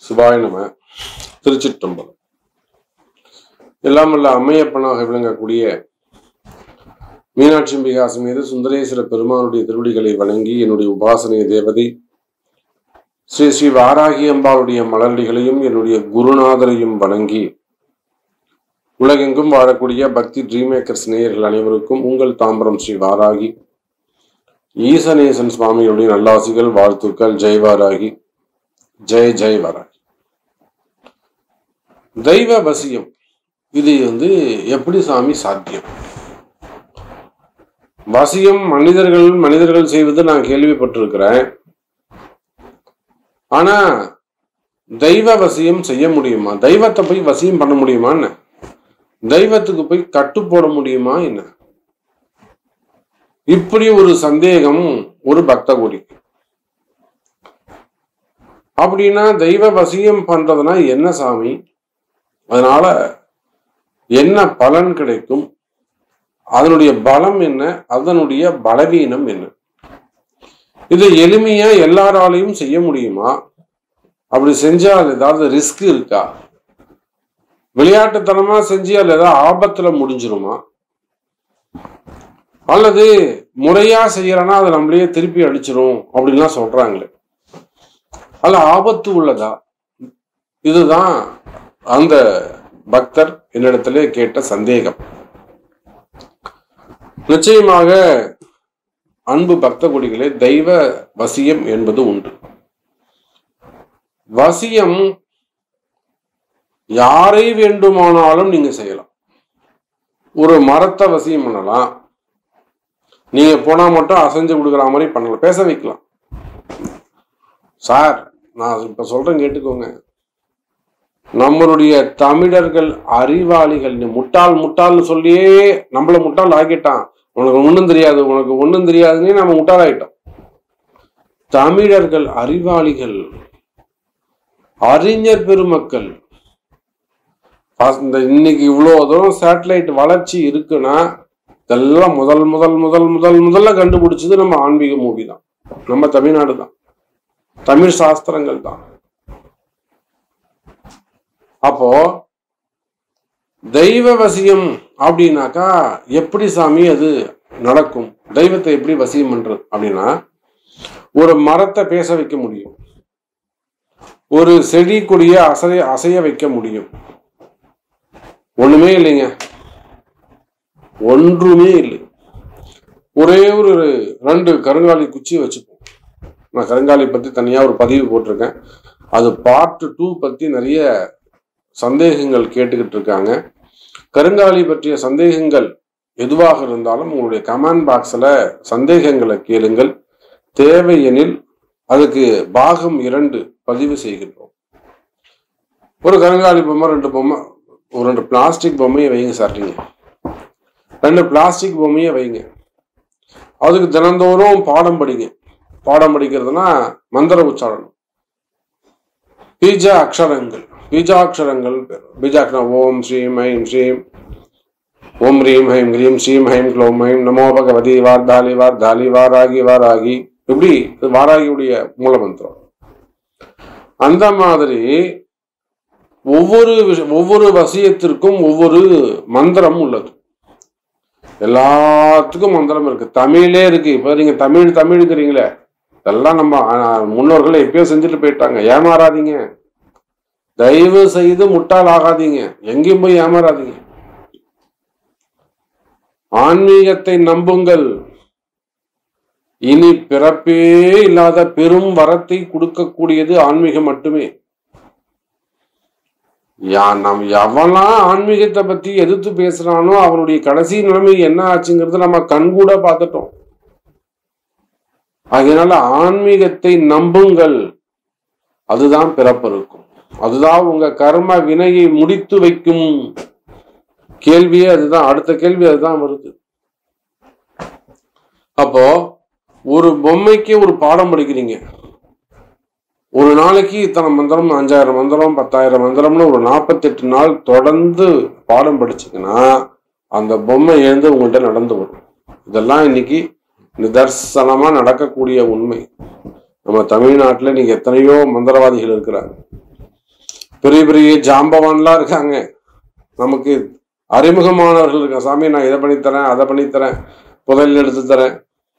சிவாய நம திருச்சிற்றம்பலம் எல்லாம் வல்ல அம்மையப்பனாக விளங்கக்கூடிய மீனாட்சி அம்பிகாசு மீது சுந்தரேஸ்வர பெருமானுடைய திருவடிகளை வணங்கி என்னுடைய உபாசனை தேவதை ஸ்ரீ ஸ்ரீ வாராகி அம்பாளுடைய மலர்டிகளையும் என்னுடைய குருநாதரையும் வணங்கி உலகெங்கும் வாழக்கூடிய பக்தி ட்ரீம் மேக்கர்ஸ் நேயர்கள் அனைவருக்கும் உங்கள் தாம்பரம் ஸ்ரீ வாராகி ஈசனேசன் சுவாமியுடைய நல்லாசிகள் வாழ்த்துக்கள் ஜெய் வாராகி ஜெய் ஜெய் வாராகி தெய்வ வசியம் இது வந்து எப்படி சாமி சாத்தியம் வசியம் மனிதர்கள் மனிதர்கள் செய்வது நான் கேள்விப்பட்டிருக்கிறேன் ஆனா தெய்வ வசியம் செய்ய முடியுமா தெய்வத்தை போய் வசியம் பண்ண முடியுமா என்ன தெய்வத்துக்கு போய் கட்டு போட முடியுமா என்ன இப்படி ஒரு சந்தேகம் ஒரு பக்த கோடிக்கு அப்படின்னா தெய்வ வசியம் பண்றதுனா என்ன சாமி அதனால என்ன பலன் கிடைக்கும் அதனுடைய பலம் என்ன அதனுடைய பலவீனம் என்ன இது எளிமையா எல்லாராலையும் செய்ய முடியுமா அப்படி செஞ்சால் ஏதாவது ரிஸ்க் இருக்கா விளையாட்டுத்தனமா செஞ்சு அதுல ஏதாவது ஆபத்துல முடிஞ்சிருமா அல்லது முறையா செய்யறனா அதை நம்மளையே திருப்பி அடிச்சிரும் அப்படின்லாம் சொல்றாங்களே அல்ல ஆபத்து உள்ளதா இதுதான் அந்த பக்தர் என்னிடத்திலே கேட்ட சந்தேகம் நிச்சயமாக அன்பு பக்த கொடிகளே தெய்வ வசியம் என்பது உண்டு வசியம் யாரை வேண்டுமானாலும் நீங்க செய்யலாம் ஒரு மரத்தை வசியம் பண்ணலாம் நீங்க போனா மட்டும் அசைஞ்சு கொடுக்குற மாதிரி பண்ணலாம் பேச வைக்கலாம் சார் நான் இப்ப சொல்றேன் கேட்டுக்கோங்க நம்மளுடைய தமிழர்கள் அறிவாளிகள் நீ முட்டாள் முட்டாள்னு சொல்லியே நம்மள முட்டாள் ஆக்கிட்டான் உனக்கு ஒண்ணும் தெரியாது உனக்கு ஒண்ணும் தெரியாதுன்னே நம்ம முட்டாள் ஆகிட்டோம் தமிழர்கள் அறிவாளிகள் அறிஞர் பெருமக்கள் இந்த இன்னைக்கு இவ்வளோ தூரம் சேட்டலைட் வளர்ச்சி இருக்குன்னா இதெல்லாம் முதல் முதல் முதல் முதல் முதல்ல கண்டுபிடிச்சது நம்ம ஆன்மீக மூவி தான் நம்ம தமிழ்நாடு தான் தமிழ் சாஸ்திரங்கள் தான் அப்போ தெய்வ வசியம் அப்படின்னாக்கா எப்படி சாமி அது நடக்கும் தெய்வத்தை எப்படி வசியம் பண்றது அப்படின்னா ஒரு மரத்தை பேச வைக்க முடியும் ஒரு செடி கொடிய அசைய அசைய வைக்க முடியும் ஒண்ணுமே இல்லைங்க ஒன்றுமே இல்லை ஒரே ஒரு ரெண்டு கருங்காலி குச்சி வச்சுப்போம் நான் கருங்காலி பத்தி தனியா ஒரு பதிவு போட்டிருக்கேன் அது பார்ட் டூ பத்தி நிறைய சந்தேகங்கள் கேட்டுக்கிட்டு இருக்காங்க கருங்காலி பற்றிய சந்தேகங்கள் எதுவாக இருந்தாலும் உங்களுடைய கமெண்ட் பாக்ஸில் சந்தேகங்களை கேளுங்கள் தேவையெனில் அதுக்கு பாகம் இரண்டு பதிவு செய்கின்றோம் ஒரு கருங்காலி பொம்மை ரெண்டு பொம்மை ஒரு ரெண்டு பிளாஸ்டிக் பொம்மையை வைங்க சார் நீங்க ரெண்டு பிளாஸ்டிக் பொம்மையை வைங்க அதுக்கு தினந்தோறும் பாடம் படிங்க பாடம் படிக்கிறதுனா மந்திர உச்சாரணம் பீஜ அக்ஷரங்கள் பீஜாட்சரங்கள் பீஜாட்சரம் ஓம் ஸ்ரீம் ஐம் ஸ்ரீம் ஓம் ரீம் ஹைம் கிரீம் ஸ்ரீம் ஹைம் க்ளோம் ஹைம் நமோ பகவதி வார்தாலி வார்தாலி வாராகி வாராகி இப்படி இது வாராகியுடைய மூலமந்திரம் அந்த மாதிரி ஒவ்வொரு விஷ- ஒவ்வொரு வசியத்திற்கும் ஒவ்வொரு மந்திரம் உள்ளது எல்லாத்துக்கும் மந்திரம் இருக்கு தமிழே இருக்கு இப்ப நீங்க தமிழ் தமிழ்ங்கிறீங்களே இதெல்லாம் நம்ம ஆஹ், முன்னோர்கள் எப்பயோ செஞ்சுட்டு போயிட்டாங்க ஏமாறாதீங்க தயவு செய்து முட்டாள் ஆகாதீங்க எங்கேயும் போய் ஏமாறாதீங்க ஆன்மீகத்தை நம்புங்கள் இனி பிறப்பே இல்லாத பெரும் வரத்தை கொடுக்கக்கூடியது ஆன்மீகம் மட்டுமே யா நம் எவன்லாம் ஆன்மீகத்தை பத்தி எதிர்த்து பேசுறானோ அவனுடைய கடைசி நிலைமை என்ன ஆச்சுங்கிறது நம்ம கண்கூட பார்த்துட்டோம் அதனால ஆன்மீகத்தை நம்புங்கள் அதுதான் பிறப்பு இருக்கும் அதுதான் உங்க கர்ம வினையை முடித்து வைக்கும் கேள்வியே அதுதான் அடுத்த கேள்வி அதுதான் வருது அப்போ ஒரு பொம்மைக்கு ஒரு பாடம் படிக்கிறீங்க ஒரு நாளைக்கு இத்தனை மந்திரம் அஞ்சாயிரம் மந்திரம் பத்தாயிரம் மந்திரம்னு ஒரு நாற்பத்தெட்டு நாள் தொடர்ந்து பாடம் படிச்சீங்கன்னா அந்த பொம்மை எழுந்து உங்கள்கிட்ட நடந்து வரும் இதெல்லாம் இன்னைக்கு நிதர்சனமா நடக்கக்கூடிய உண்மை நம்ம தமிழ்நாட்டில் நீங்க எத்தனையோ மந்திரவாதிகள் இருக்கிறாங்க பெரிய பெரிய ஜாம்பவான்லாம் இருக்காங்க நமக்கு அறிமுகமானவர்கள் இருக்காங்க சாமி நான் இதை பண்ணித்தரேன் அதை பண்ணித்தரேன் புதையல் எடுத்து தரேன்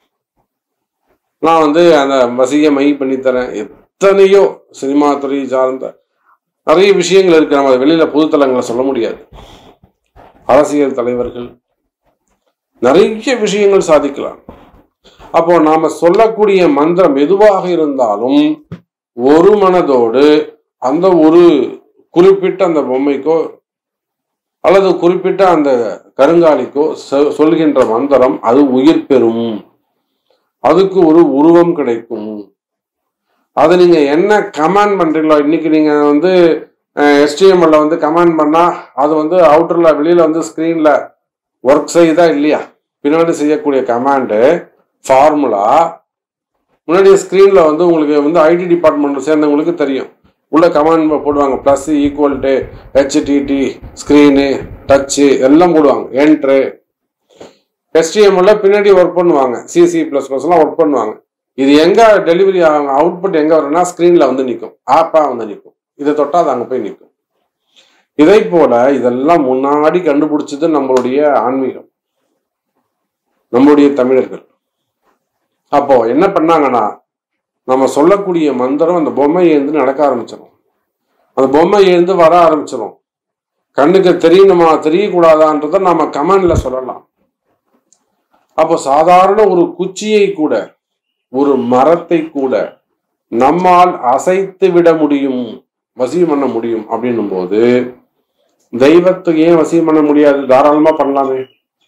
நான் வந்து அந்த வசிய மை பண்ணித்தரேன் எத்தனையோ சினிமா துறை சார்ந்த நிறைய விஷயங்கள் இருக்கு நம்ம அதை வெளியில பொதுத்தலங்களை சொல்ல முடியாது அரசியல் தலைவர்கள் நிறைய விஷயங்கள் சாதிக்கலாம் அப்போ நாம சொல்லக்கூடிய மந்திரம் எதுவாக இருந்தாலும் ஒரு மனதோடு அந்த ஒரு குறிப்பிட்ட அந்த பொம்மைக்கோ அல்லது குறிப்பிட்ட அந்த கருங்காலிக்கோ சொ- சொல்கின்ற மந்திரம் அது உயிர் பெறும் அதுக்கு ஒரு உருவம் கிடைக்கும் அது நீங்க என்ன கமாண்ட் பண்றீங்களோ இன்னைக்கு நீங்க வந்து எஸ்டிஎம்எல்ல வந்து கமாண்ட் பண்ணா அது வந்து அவுட்டர்ல வெளியில வந்து ஸ்கிரீன்ல ஒர்க் செய்யுதா இல்லையா பின்னாடி செய்யக்கூடிய கமாண்டு ஃபார்முலா முன்னாடி ஸ்க்ரீனில் வந்து உங்களுக்கு வந்து ஐடி டிபார்ட்மெண்ட் சேர்ந்தவங்களுக்கு தெரியும் உள்ள கமாண்ட் போடுவாங்க ப்ளஸ் ஈக்குவல் டு ஹெச்டிடி ஸ்க்ரீனு டச்சு எல்லாம் போடுவாங்க என்ட்ரு HTML பின்னாடி ஒர்க் பண்ணுவாங்க சிசி ப்ளஸ் ப்ளஸ்லாம் ஒர்க் பண்ணுவாங்க இது எங்க டெலிவரி ஆகும் அவுட்புட் எங்க வரும்னா ஸ்க்ரீன்ல வந்து நிற்கும் ஆப்பா வந்து நிற்கும் இதை தொட்டா அது அங்கே போய் நிற்கும் இதை போல இதெல்லாம் முன்னாடி கண்டுபிடிச்சது நம்மளுடைய ஆன்மீகம் நம்மளுடைய தமிழர்கள் அப்போ என்ன பண்ணாங்கன்னா நம்ம சொல்லக்கூடிய மந்திரம் அந்த பொம்மை எழுந்து நடக்க ஆரம்பிச்சிடும் அந்த பொம்மை எழுந்து வர ஆரம்பிச்சிடும் கண்ணுக்கு தெரியணுமா தெரியக்கூடாதான்றதை நம்ம கமெண்ட்ல சொல்லலாம் அப்போ சாதாரண ஒரு குச்சியை கூட ஒரு மரத்தை கூட நம்மால் அசைத்து விட முடியும் வசியம் பண்ண முடியும் அப்படின்னும் போது தெய்வத்துக்கு ஏன் வசியம் பண்ண முடியாது தாராளமா பண்ணலாமே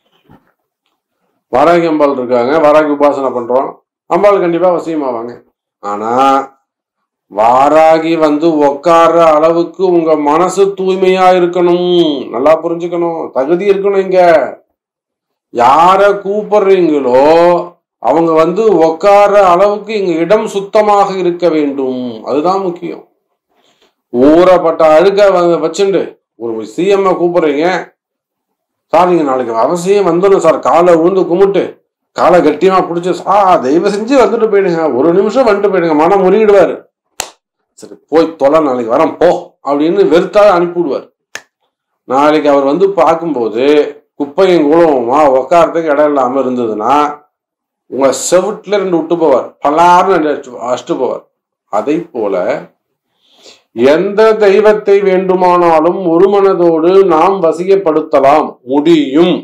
வாராகி அம்பாள் இருக்காங்க வாராகி உபாசனை பண்றோம் அம்பாள் கண்டிப்பா வசியமாவாங்க ஆனா வாராகி வந்து உக்கார அளவுக்கு உங்க மனசு தூய்மையா இருக்கணும் நல்லா புரிஞ்சுக்கணும் தகுதி இருக்கணும் இங்க யார கூப்பிடுறீங்களோ அவங்க வந்து உக்கார அளவுக்கு இங்க இடம் சுத்தமாக இருக்க வேண்டும் அதுதான் முக்கியம் ஊறப்பட்ட அழுக்க வந்து வச்சுண்டு ஒரு சிஎம் கூப்பிடுறீங்க சார் நீங்க நாளைக்கு அவசியம் வந்துடும் சார் காலை விழுந்து கும்பிட்டு காலை கட்டியமா பிடிச்சி ஆ தயவு செஞ்சு வந்துட்டு போயிடுங்க ஒரு நிமிஷம் வந்துட்டு போயிடுங்க மனம் முறியிடுவாரு சரி போய் தொலை நாளைக்கு வரேன் போ அப்படின்னு வெறுத்தா அனுப்பிவிடுவார் நாளைக்கு அவர் வந்து பார்க்கும்போது குப்பையும் குளமா உக்காரத்துக்கு இடம் இல்லாம இருந்ததுன்னா உங்க செவுட்டுல ரெண்டு விட்டு போவார் பலார்னு ரெண்டு அடிச்சு- அடிச்சுட்டு போவார் அதை போல எந்த தெய்வத்தை வேண்டுமானாலும் ஒரு மனதோடு நாம் வசியப்படுத்தலாம் முடியும்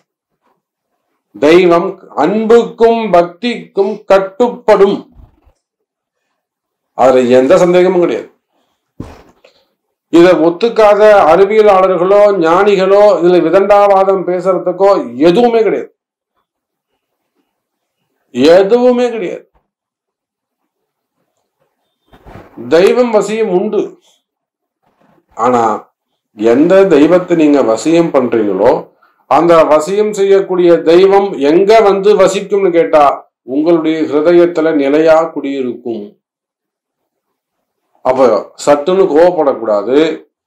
தெய்வம் அன்புக்கும் பக்திக்கும் கட்டுப்படும் அதுல எந்த சந்தேகமும் கிடையாது இதை ஒத்துக்காத அறிவியலாளர்களோ ஞானிகளோ இதுல விதண்டாவாதம் பேசுறதுக்கோ எதுவுமே கிடையாது எதுவுமே கிடையாது தெய்வம் வசியம் உண்டு ஆனா எந்த தெய்வத்தை நீங்க வசியம் பண்றீங்களோ அந்த வசியம் செய்யக்கூடிய தெய்வம் எங்க வந்து வசிக்கும்னு கேட்டா உங்களுடைய ஹிருதயத்துல நிலையா குடியிருக்கும் அப்ப சட்டுன்னு கோவப்படக்கூடாது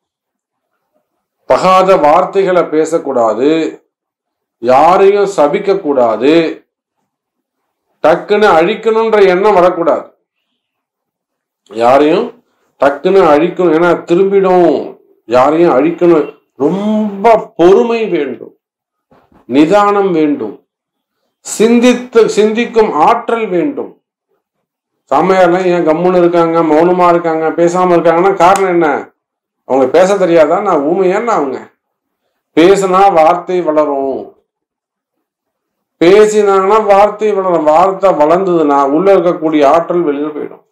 தகாத வார்த்தைகளை பேசக்கூடாது யாரையும் சபிக்க கூடாது டக்குன்னு அழிக்கணும்ன்ற எண்ணம் வரக்கூடாது யாரையும் டக்குன்னு அழிக்கணும் ஏன்னா திரும்பிடும் யாரையும் அழிக்கணும் ரொம்ப பொறுமை வேண்டும் நிதானம் வேண்டும் சிந்தித்து சிந்திக்கும் ஆற்றல் வேண்டும் சாமியார்லாம் ஏன் கம்முன்னு இருக்காங்க மௌனமா இருக்காங்க பேசாம இருக்காங்கன்னா காரணம் என்ன அவங்க பேச தெரியாதா நான் ஊமையான்னு அவங்க பேசினா வார்த்தை வளரும் பேசினாங்கன்னா வார்த்தை வளரும் வார்த்தை வளர்ந்ததுன்னா உள்ள இருக்கக்கூடிய ஆற்றல் வெளியில போயிடும்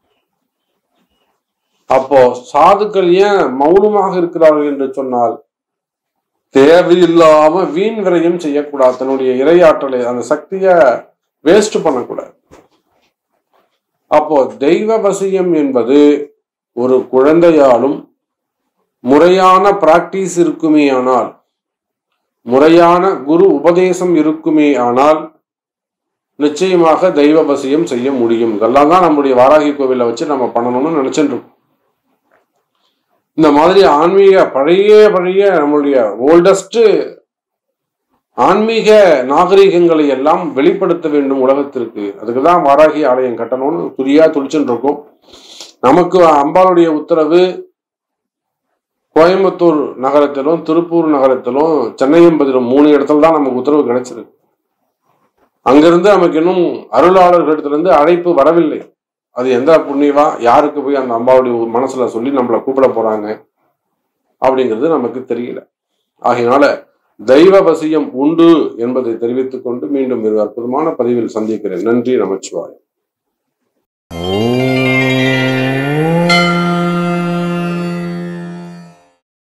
அப்போ சாதுக்கள் ஏன் மௌனமாக இருக்கிறார்கள் என்று சொன்னால் தேவையில்லாம வீண் விரயம் செய்யக்கூடாது தன்னுடைய இறையாற்றலை அந்த சக்தியை வேஸ்ட் பண்ணக்கூடாது அப்போ தெய்வ வசியம் என்பது ஒரு குழந்தையாலும் முறையான பிராக்டிஸ் இருக்குமே ஆனால் முறையான குரு உபதேசம் இருக்குமே ஆனால் நிச்சயமாக தெய்வ வசியம் செய்ய முடியும் இதெல்லாம் தான் நம்முடைய வாராகி கோவிலை வச்சு நம்ம பண்ணணும்னு நினைச்சிட்டு இருக்கோம் இந்த மாதிரி ஆன்மீக பழைய பழைய நம்மளுடைய ஓல்டஸ்ட் ஆன்மீக நாகரிகங்களை எல்லாம் வெளிப்படுத்த வேண்டும் உலகத்திற்கு அதுக்கு தான் வாராகி ஆலயம் கட்டணும்னு துரியா துடிச்சுட்டு இருக்கோம் நமக்கு அம்பாளுடைய உத்தரவு கோயம்புத்தூர் நகரத்திலும் திருப்பூர் நகரத்திலும் சென்னையம்பதிலும் மூணு இடத்துல தான் நமக்கு உத்தரவு கிடைச்சிருக்கு அங்கிருந்து நமக்கு இன்னும் அருளாளர்களிடத்திலிருந்து அழைப்பு வரவில்லை அது எந்த புண்ணியவா யாருக்கு போய் அந்த அம்பாவுடைய மனசுல சொல்லி நம்மளை கூப்பிட போறாங்க அப்படிங்கிறது நமக்கு தெரியல ஆகையினால தெய்வ வசியம் உண்டு என்பதை தெரிவித்துக் கொண்டு மீண்டும் ஒரு அற்புதமான பதிவில் சந்திக்கிறேன் நன்றி நமச்சிவாய்